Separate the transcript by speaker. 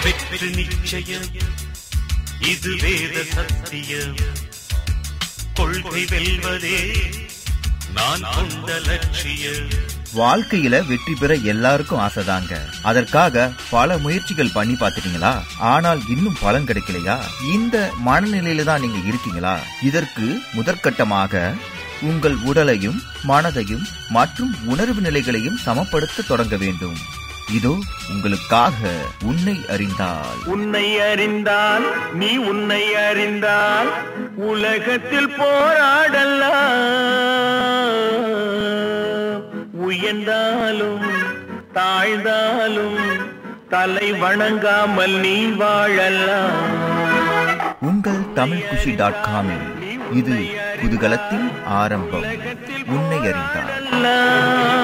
Speaker 1: வெற்றி நிச்சயம் இது வேத சத்தியம் கொள்கை வெல்வதே நான் கொண்ட லட்சியம்
Speaker 2: வாழ்க்கையில வெற்றி பெற எல்லாருக்கும் ஆசைதாங்க அதற்காக பல முயற்சிகள் பண்ணி பார்த்துட்டீங்களா ஆனால் இன்னும் பலன் கிடைக்கலையா இந்த மனநிலையில தான் நீங்க இருக்கீங்களா இதற்கு முதற்கட்டமாக உங்கள் உடலையும் மனதையும் மற்றும் உணர்வு நிலைகளையும் சமப்படுத்த தொடங்க வேண்டும் இதோ உங்களுக்காக உன்னை அறிந்தால்
Speaker 3: உன்னை அறிந்தால் நீ உன்னை அறிந்தால் உலகத்தில் போராடலாம் உயர்ந்தாலும் தாழ்ந்தாலும் தலை வணங்காமல் நீ வாழலாம்
Speaker 2: உங்கள் தமிழ் குஷி டாட் காமில் இது குதூகலத்தின் ஆரம்பம் உன்னை அறிந்தால்
Speaker 3: எல்லாம்